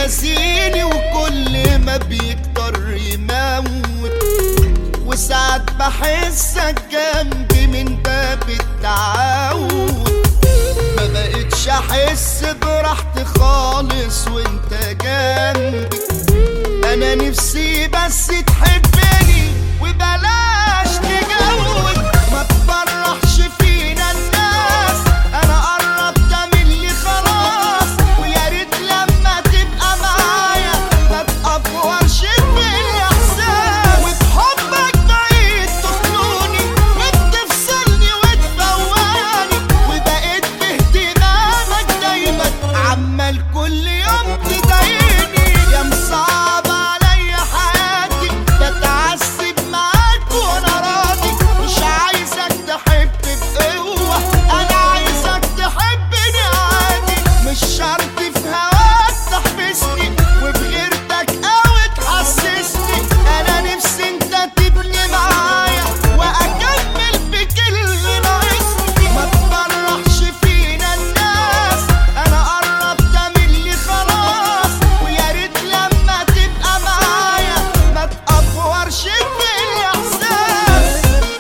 بيأذيني وكل ما بيقدر يموت وساعات بحسك جنبي من باب التعود ما بقتش احس براحتي خالص وانت جنبي انا نفسي بس تحبني وبلاش تجود ما تفرحش فينا الناس انا قربت مني خلاص ويا ريت لما تبقى معايا ما تقفورش بالاحساس وبحبك بقيت تخنوني وبتفصلني وتفوقني وبقيت باهتمامك دايما عمال كل يوم تضايقني يا مصعب عليا حياتي بتعذب معاك وانا راضي مش عايزك تحب بقوة انا عايزك تحبني عادي مش شرط في هواك تحبسني وبغيرتك قوي تحسسني انا نفسي انت تبني معايا واكمل بك اللي ناقصني ما تفرحش فينا الناس انا قربت مني خلاص ويا ريت لما تبقى معايا ما تقفورش بالاحساس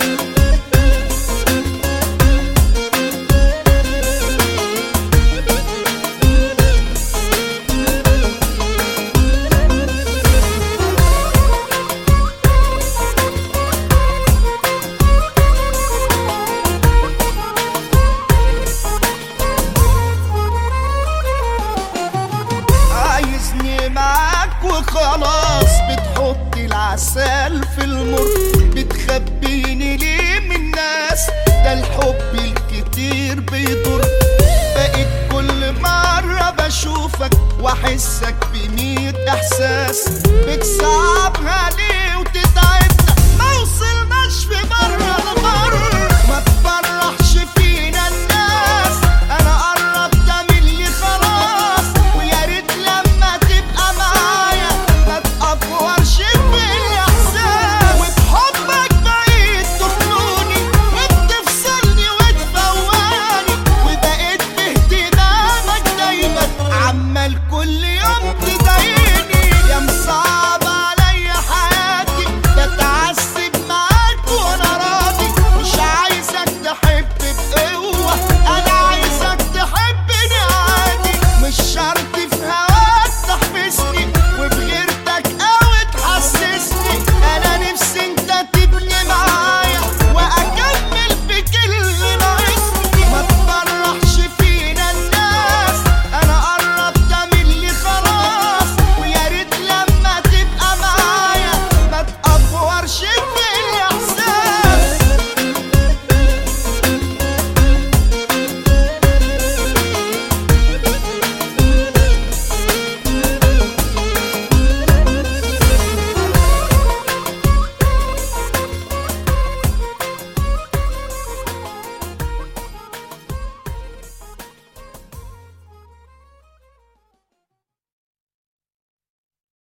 عايزني معاك وخلاص بتحط العسل في المر بتخبيني ليه من الناس ده الحب الكتير بيضر بقيت كل مرة بشوفك واحسك بميت احساس بتصعبها ليه وتتعبنا ما وصلناش في مرة لمر ما تفرحش فينا الناس انا قربت مني خلاص ويا ريت لما تبقى معايا ما تقفورش بالاحساس وبحبك بقيت تخنوني وبتفصلني وتفوقني وبقيت باهتمامك دايما عمال كل يوم تضايقني يا مصعب